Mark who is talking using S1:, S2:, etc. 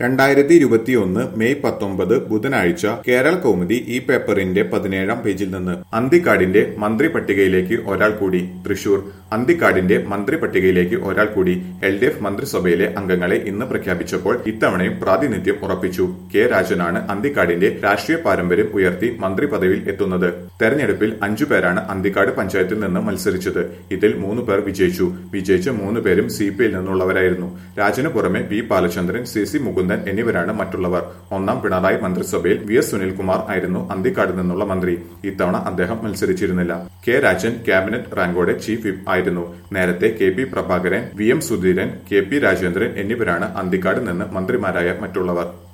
S1: രണ്ടായിരത്തി ഇരുപത്തിയൊന്ന് മെയ് പത്തൊമ്പത് ബുധനാഴ്ച കേരള കൗമുദി ഈ പേപ്പറിന്റെ പതിനേഴാം പേജിൽ നിന്ന് അന്തിക്കാടിന്റെ മന്ത്രി പട്ടികയിലേക്ക് ഒരാൾ കൂടി തൃശൂർ അന്തിക്കാടിന്റെ മന്ത്രി പട്ടികയിലേക്ക് ഒരാൾ കൂടി എൽ ഡി എഫ് മന്ത്രിസഭയിലെ അംഗങ്ങളെ ഇന്ന് പ്രഖ്യാപിച്ചപ്പോൾ ഇത്തവണയും പ്രാതിനിധ്യം ഉറപ്പിച്ചു കെ രാജനാണ് അന്തിക്കാടിന്റെ രാഷ്ട്രീയ പാരമ്പര്യം ഉയർത്തി മന്ത്രി പദവിയിൽ എത്തുന്നത് തെരഞ്ഞെടുപ്പിൽ അഞ്ചു പേരാണ് അന്തിക്കാട് പഞ്ചായത്തിൽ നിന്ന് മത്സരിച്ചത് ഇതിൽ മൂന്ന് പേർ വിജയിച്ചു വിജയിച്ച മൂന്ന് പേരും സി പി ഐയിൽ നിന്നുള്ളവരായിരുന്നു രാജന് പുറമെ P Balachandran C C Mukundan എന്നിവരാണ് മറ്റുള്ളവർ ഒന്നാം പിണറായി മന്ത്രിസഭയിൽ വി എസ് സുനിൽകുമാർ ആയിരുന്നു അന്തിക്കാട് നിന്നുള്ള മന്ത്രി ഇത്തവണ അദ്ദേഹം മത്സരിച്ചിരുന്നില്ല കെ രാജൻ ക്യാബിനറ്റ് റാങ്കോടെ ചീഫ് വിപ്പ് ആയിരുന്നു നേരത്തെ K P Prabhakaran V M Sudheeran K P Rajendran എന്നിവരാണ് അന്തിക്കാട് നിന്ന് മന്ത്രിമാരായ മറ്റുള്ളവർ